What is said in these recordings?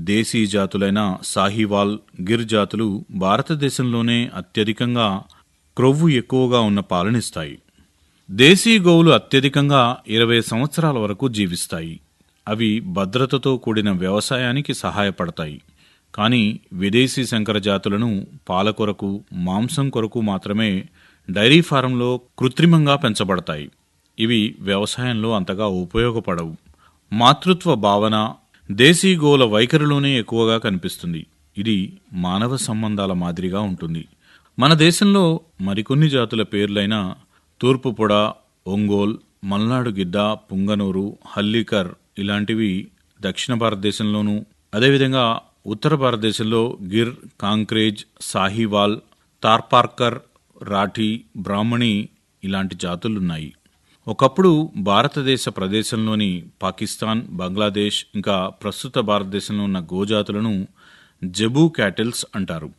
దేశీ జాతులైన సాహివాల్ గిర్ జాతులు భారతదేశంలోనే అత్యధికంగా క్రొవ్వు ఎక్కువగా ఉన్న పాలనిస్తాయి దేశీ గోవులు అత్యధికంగా ఇరవై సంవత్సరాల వరకు జీవిస్తాయి అవి భద్రతతో కూడిన వ్యవసాయానికి సహాయపడతాయి కానీ విదేశీ సంకర జాతులను పాల కొరకు మాంసం కొరకు మాత్రమే డైరీ ఫారంలో కృత్రిమంగా పెంచబడతాయి ఇవి వ్యవసాయంలో అంతగా ఉపయోగపడవు మాతృత్వ భావన దేశీ గోల వైఖరిలోనే ఎక్కువగా కనిపిస్తుంది ఇది మానవ సంబంధాల మాదిరిగా ఉంటుంది మన దేశంలో మరికొన్ని జాతుల పేర్లైన తూర్పు పొడ ఒంగోల్ మల్నాడు గిడ్డ పుంగనూరు హల్లీకర్ ఇలాంటివి దక్షిణ భారతదేశంలోనూ అదేవిధంగా ఉత్తర భారతదేశంలో గిర్ కాంక్రేజ్ సాహివాల్ తార్పార్కర్ రాఠీ బ్రాహ్మణి ఇలాంటి జాతులున్నాయి ఒకప్పుడు భారతదేశ ప్రదేశంలోని పాకిస్తాన్ బంగ్లాదేశ్ ఇంకా ప్రస్తుత భారతదేశంలో ఉన్న గోజాతులను జబూ క్యాటిల్స్ అంటారు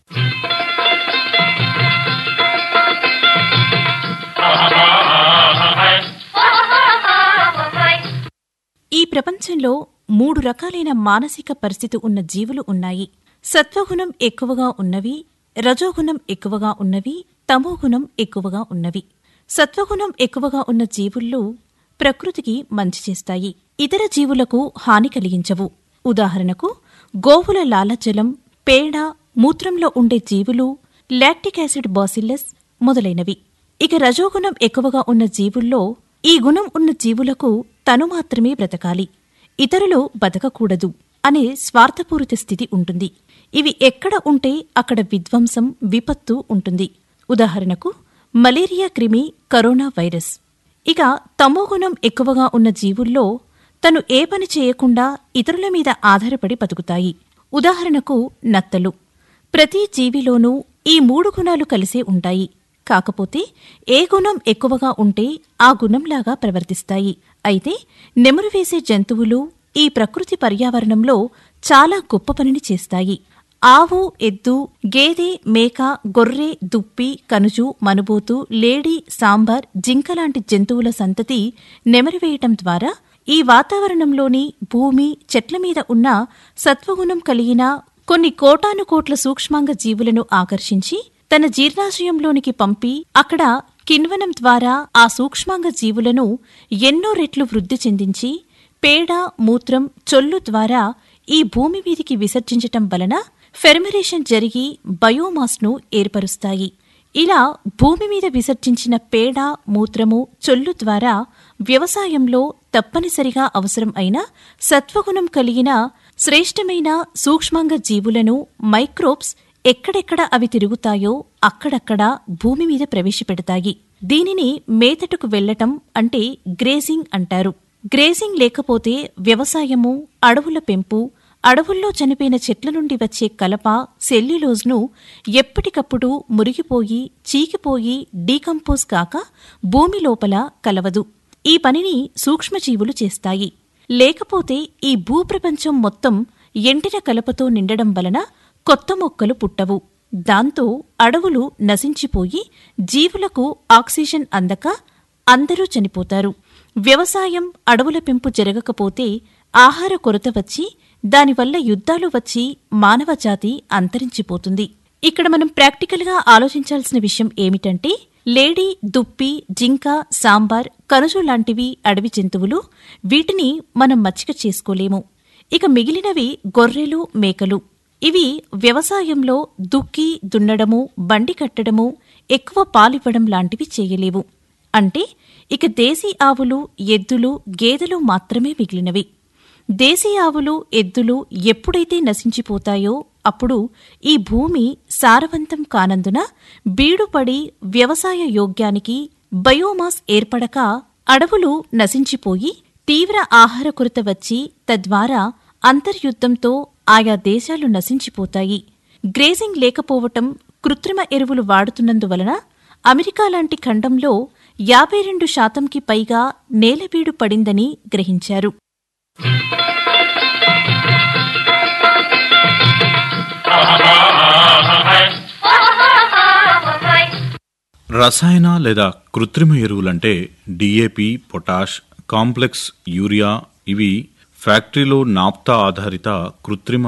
ఈ ప్రపంచంలో మూడు రకాలైన మానసిక పరిస్థితి ఉన్న జీవులు ఉన్నాయి సత్వగుణం ఎక్కువగా ఉన్నవి రజోగుణం ఎక్కువగా ఉన్నవి తమోగుణం ఎక్కువగా ఉన్నవి సత్వగుణం ఎక్కువగా ఉన్న జీవుల్లో ప్రకృతికి మంచి చేస్తాయి ఇతర జీవులకు హాని కలిగించవు ఉదాహరణకు గోవుల లాలజలం పేడ మూత్రంలో ఉండే జీవులు లాక్టిక్ యాసిడ్ బాసిల్లస్ మొదలైనవి ఇక రజోగుణం ఎక్కువగా ఉన్న జీవుల్లో ఈ గుణం ఉన్న జీవులకు తను మాత్రమే బ్రతకాలి ఇతరులు బతకకూడదు అనే స్వార్థపూరిత స్థితి ఉంటుంది ఇవి ఎక్కడ ఉంటే అక్కడ విధ్వంసం విపత్తు ఉంటుంది ఉదాహరణకు మలేరియా క్రిమి కరోనా వైరస్ ఇక తమోగుణం ఎక్కువగా ఉన్న జీవుల్లో తను ఏ పని చేయకుండా ఇతరుల మీద ఆధారపడి బతుకుతాయి ఉదాహరణకు నత్తలు ప్రతి జీవిలోనూ ఈ మూడు గుణాలు కలిసే ఉంటాయి కాకపోతే ఏ గుణం ఎక్కువగా ఉంటే ఆ గుణంలాగా ప్రవర్తిస్తాయి అయితే నెమరు వేసే జంతువులు ఈ ప్రకృతి పర్యావరణంలో చాలా గొప్ప పనిని చేస్తాయి ఆవు ఎద్దు గేదె మేక గొర్రె దుప్పి కనుజు మనుబోతు లేడి సాంబార్ జింక లాంటి జంతువుల సంతతి నెమరివేయటం ద్వారా ఈ వాతావరణంలోని భూమి చెట్ల మీద ఉన్న సత్వగుణం కలిగిన కొన్ని కోటాను కోట్ల సూక్ష్మాంగ జీవులను ఆకర్షించి తన జీర్ణాశయంలోనికి పంపి అక్కడ కిణ్వనం ద్వారా ఆ సూక్ష్మాంగ జీవులను ఎన్నో రెట్లు వృద్ధి చెందించి పేడ మూత్రం చొల్లు ద్వారా ఈ భూమి మీదికి విసర్జించటం వలన ఫెర్మరేషన్ జరిగి బయోమాస్ను ఏర్పరుస్తాయి ఇలా భూమి మీద విసర్జించిన పేడ మూత్రము చొల్లు ద్వారా వ్యవసాయంలో తప్పనిసరిగా అవసరం అయిన సత్వగుణం కలిగిన శ్రేష్టమైన సూక్ష్మాంగ జీవులను మైక్రోబ్స్ ఎక్కడెక్కడ అవి తిరుగుతాయో అక్కడక్కడ భూమి మీద ప్రవేశపెడతాయి దీనిని మేతటుకు వెళ్లటం అంటే గ్రేజింగ్ అంటారు గ్రేజింగ్ లేకపోతే వ్యవసాయము అడవుల పెంపు అడవుల్లో చనిపోయిన చెట్ల నుండి వచ్చే కలప సెల్యులోజ్ను ఎప్పటికప్పుడు మురిగిపోయి చీకిపోయి డీకంపోజ్ కాక భూమి లోపల కలవదు ఈ పనిని సూక్ష్మజీవులు చేస్తాయి లేకపోతే ఈ భూప్రపంచం మొత్తం ఎండిన కలపతో నిండడం వలన కొత్త మొక్కలు పుట్టవు దాంతో అడవులు నశించిపోయి జీవులకు ఆక్సిజన్ అందక అందరూ చనిపోతారు వ్యవసాయం అడవుల పెంపు జరగకపోతే ఆహార కొరత వచ్చి దానివల్ల యుద్ధాలు వచ్చి మానవజాతి అంతరించిపోతుంది ఇక్కడ మనం ప్రాక్టికల్గా ఆలోచించాల్సిన విషయం ఏమిటంటే లేడీ దుప్పి జింక సాంబార్ కనుజు లాంటివి అడవి జంతువులు వీటిని మనం మచ్చిక చేసుకోలేము ఇక మిగిలినవి గొర్రెలు మేకలు ఇవి వ్యవసాయంలో దుక్కి దున్నడము బండి కట్టడము ఎక్కువ పాలివ్వడం లాంటివి చేయలేవు అంటే ఇక దేశీ ఆవులు ఎద్దులు గేదెలు మాత్రమే మిగిలినవి దేశీ ఆవులు ఎద్దులు ఎప్పుడైతే నశించిపోతాయో అప్పుడు ఈ భూమి సారవంతం కానందున బీడుపడి వ్యవసాయ యోగ్యానికి బయోమాస్ ఏర్పడక అడవులు నశించిపోయి తీవ్ర ఆహార కొరత వచ్చి తద్వారా అంతర్యుద్ధంతో ఆయా దేశాలు నశించిపోతాయి గ్రేజింగ్ లేకపోవటం కృత్రిమ ఎరువులు వాడుతున్నందువలన అమెరికా లాంటి ఖండంలో యాభై రెండు శాతంకి పైగా నేలబీడు పడిందని గ్రహించారు రసాయన లేదా కృత్రిమ ఎరువులంటే డిఏపి పొటాష్ కాంప్లెక్స్ యూరియా ఇవి ఫ్యాక్టరీలో నాప్తా ఆధారిత కృత్రిమ